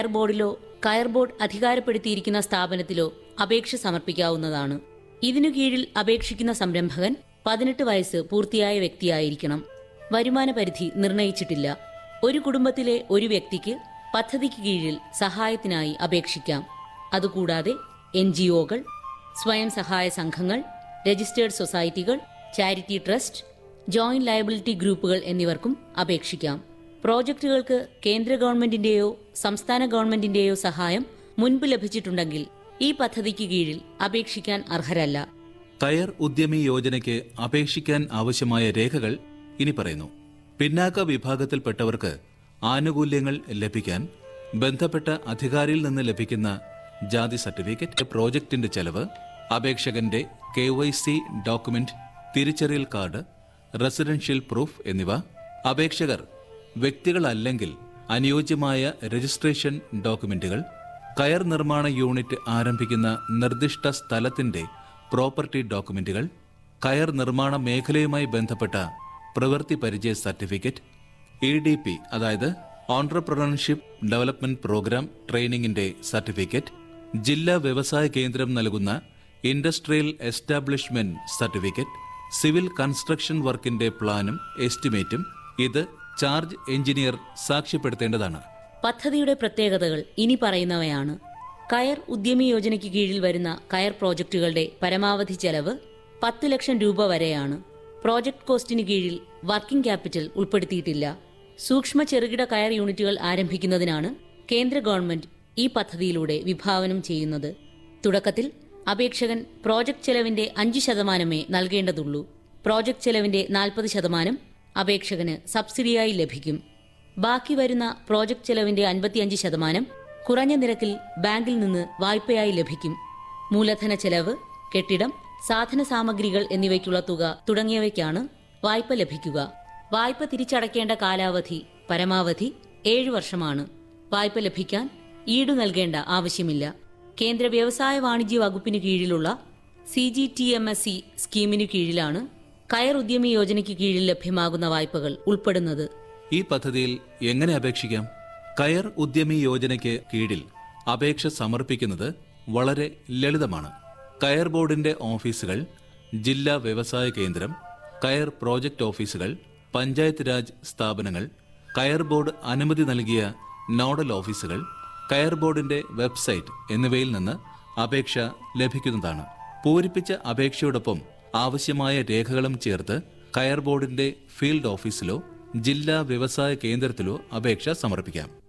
കയർ ബോർഡിലോ കയർ ബോർഡ് അധികാരപ്പെടുത്തിയിരിക്കുന്ന സ്ഥാപനത്തിലോ അപേക്ഷ സമർപ്പിക്കാവുന്നതാണ് ഇതിനു കീഴിൽ അപേക്ഷിക്കുന്ന സംരംഭകൻ പതിനെട്ട് വയസ്സ് പൂർത്തിയായ വ്യക്തിയായിരിക്കണം വരുമാന പരിധി നിർണയിച്ചിട്ടില്ല ഒരു കുടുംബത്തിലെ ഒരു വ്യക്തിക്ക് പദ്ധതിക്ക് കീഴിൽ സഹായത്തിനായി അപേക്ഷിക്കാം അതുകൂടാതെ എൻ ജി ഒകൾ സ്വയം സഹായ സംഘങ്ങൾ രജിസ്റ്റേർഡ് സൊസൈറ്റികൾ ചാരിറ്റി ട്രസ്റ്റ് ജോയിന്റ് ലയബിലിറ്റി ഗ്രൂപ്പുകൾ എന്നിവർക്കും അപേക്ഷിക്കാം പ്രോജക്റ്റുകൾക്ക് കേന്ദ്ര ഗവൺമെന്റിന്റെയോ സംസ്ഥാന ഗവൺമെന്റിന്റെയോ സഹായം മുൻപ് ലഭിച്ചിട്ടുണ്ടെങ്കിൽ ഈ പദ്ധതിക്ക് കീഴിൽ അപേക്ഷിക്കാൻ അർഹരല്ല കയർ ഉദ്യമി യോജനയ്ക്ക് അപേക്ഷിക്കാൻ ആവശ്യമായ രേഖകൾ ഇനി പറയുന്നു പിന്നാക്ക വിഭാഗത്തിൽപ്പെട്ടവർക്ക് ആനുകൂല്യങ്ങൾ ലഭിക്കാൻ ബന്ധപ്പെട്ട അധികാരിയിൽ നിന്ന് ലഭിക്കുന്ന ജാതി സർട്ടിഫിക്കറ്റ് പ്രോജക്റ്റിന്റെ ചെലവ് അപേക്ഷകന്റെ കെ വൈ സി ഡോക്യുമെന്റ് തിരിച്ചറിയൽ കാർഡ് റെസിഡൻഷ്യൽ പ്രൂഫ് എന്നിവ അപേക്ഷകർ വ്യക്തികളല്ലെങ്കിൽ അനുയോജ്യമായ രജിസ്ട്രേഷൻ ഡോക്യുമെന്റുകൾ കയർ നിർമ്മാണ യൂണിറ്റ് ആരംഭിക്കുന്ന നിർദ്ദിഷ്ട സ്ഥലത്തിന്റെ പ്രോപ്പർട്ടി ഡോക്യുമെന്റുകൾ കയർ നിർമ്മാണ മേഖലയുമായി ബന്ധപ്പെട്ട പ്രവൃത്തി പരിചയ സർട്ടിഫിക്കറ്റ് ഇ ഡി പി അതായത് ഓൺട്രപ്രണർഷിപ്പ് ഡെവലപ്മെന്റ് പ്രോഗ്രാം ട്രെയിനിങ്ങിന്റെ സർട്ടിഫിക്കറ്റ് ജില്ലാ വ്യവസായ കേന്ദ്രം നൽകുന്ന industrial establishment certificate civil construction വർക്കിന്റെ പ്ലാനും എസ്റ്റിമേറ്റും ഇത് ചാർജ് എഞ്ചിനീയർ സാക്ഷ്യപ്പെടുത്തേണ്ടതാണ് പദ്ധതിയുടെ പ്രത്യേകതകൾ ഇനി പറയുന്നവയാണ് കയർ ഉദ്യമി യോജനയ്ക്ക് കീഴിൽ വരുന്ന കയർ പ്രോജക്റ്റുകളുടെ പരമാവധി ചെലവ് പത്ത് ലക്ഷം രൂപ വരെയാണ് പ്രോജക്ട് കോസ്റ്റിന് കീഴിൽ വർക്കിംഗ് ക്യാപിറ്റൽ ഉൾപ്പെടുത്തിയിട്ടില്ല സൂക്ഷ്മ ചെറുകിട കയർ യൂണിറ്റുകൾ ആരംഭിക്കുന്നതിനാണ് കേന്ദ്ര ഗവൺമെന്റ് ഈ പദ്ധതിയിലൂടെ വിഭാവനം ചെയ്യുന്നത് തുടക്കത്തിൽ അപേക്ഷകൻ പ്രോജക്ട് ചെലവിന്റെ അഞ്ച് ശതമാനമേ നൽകേണ്ടതുള്ളൂ പ്രോജക്ട് ചെലവിന്റെ നാൽപ്പത് ശതമാനം അപേക്ഷകന് സബ്സിഡിയായി ലഭിക്കും ബാക്കി വരുന്ന പ്രോജക്ട് ചെലവിന്റെ അൻപത്തിയഞ്ച് ശതമാനം കുറഞ്ഞ നിരക്കിൽ ബാങ്കിൽ നിന്ന് വായ്പയായി ലഭിക്കും മൂലധന ചെലവ് കെട്ടിടം സാധന സാമഗ്രികൾ എന്നിവയ്ക്കുള്ള തുക തുടങ്ങിയവയ്ക്കാണ് വായ്പ ലഭിക്കുക വായ്പ തിരിച്ചടയ്ക്കേണ്ട കാലാവധി പരമാവധി ഏഴു വർഷമാണ് വായ്പ ലഭിക്കാൻ ഈടു നൽകേണ്ട ആവശ്യമില്ല കേന്ദ്ര വ്യവസായ വാണിജ്യ വകുപ്പിന് കീഴിലുള്ള C G T M S C സ്കീമിനു കീഴിലാണ് കയർ ഉദ്യമി യോജനയ്ക്ക് കീഴിൽ ലഭ്യമാകുന്ന വായ്പകൾ ഉൾപ്പെടുന്നത് ഈ പദ്ധതിയിൽ എങ്ങനെ അപേക്ഷിക്കാം കയർ ഉദ്യമി യോജനയ്ക്ക് കീഴിൽ അപേക്ഷ സമർപ്പിക്കുന്നത് വളരെ ലളിതമാണ് കയർ ബോർഡിന്റെ ഓഫീസുകൾ ജില്ലാ വ്യവസായ കേന്ദ്രം കയർ പ്രോജക്ട് ഓഫീസുകൾ പഞ്ചായത്ത് രാജ് സ്ഥാപനങ്ങൾ കയർ ബോർഡ് അനുമതി നൽകിയ നോഡൽ ഓഫീസുകൾ കയർ ബോർഡിന്റെ വെബ്സൈറ്റ് എന്നിവയിൽ നിന്ന് അപേക്ഷ ലഭിക്കുന്നതാണ് പൂരിപ്പിച്ച അപേക്ഷയോടൊപ്പം ആവശ്യമായ രേഖകളും ചേർത്ത് കയർ ബോർഡിന്റെ ഫീൽഡ് ഓഫീസിലോ ജില്ലാ വ്യവസായ കേന്ദ്രത്തിലോ അപേക്ഷ സമർപ്പിക്കാം